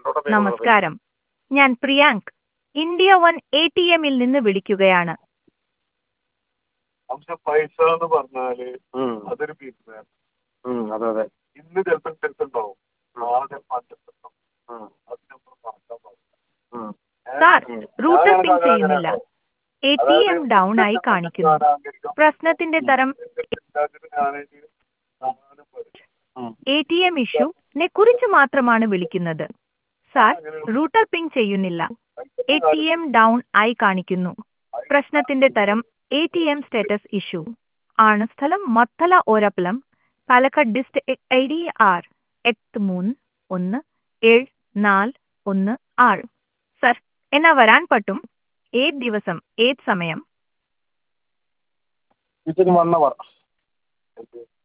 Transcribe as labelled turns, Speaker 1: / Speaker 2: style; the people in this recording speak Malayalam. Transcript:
Speaker 1: നമസ്കാരം ഞാൻ Priyank India one A T എമ്മിൽ നിന്ന് വിളിക്കുകയാണ്
Speaker 2: പക്ഷെ പൈസ എന്ന് പറഞ്ഞാല് അതൊരു ബിസിനസ്
Speaker 3: അതെ അതെ
Speaker 2: ഇന്ന് ചിലപ്പോൾ ചിലപ്പോൾ ഉണ്ടാവും നാളെ ചിലപ്പോൾ അഞ്ചെണ്ണം ഉണ്ടാവും അത് നമ്മൾ മറക്കാൻ പാടില്ല
Speaker 1: സാർ റൂട്ടർ പിങ് ചെയ്യുന്നില്ല എ ടി എം ഡൗൺ ആയി കാണിക്കുന്നു പ്രശ്നത്തിന്റെ തരം എ ടി എം ഇഷ്യൂനെ കുറിച്ച് മാത്രമാണ് വിളിക്കുന്നത് സാർ റൂട്ടർ പിങ് ചെയ്യുന്നില്ല എ ടി എം ഡൗൺ ആയി കാണിക്കുന്നു പ്രശ്നത്തിന്റെ തരം A T M status issue ആണ് സ്ഥലം മത്തല ഓരപ്പലം Palakkad district I D R എട്ട് മൂന്ന് ഒന്ന് ഏഴ് നാല് ഒന്ന് ആറ് സർ എന്നാ വരാൻ പറ്റും ഏത് ദിവസം ഏത് സമയം
Speaker 3: വിത്തിൻ വൺ അവർ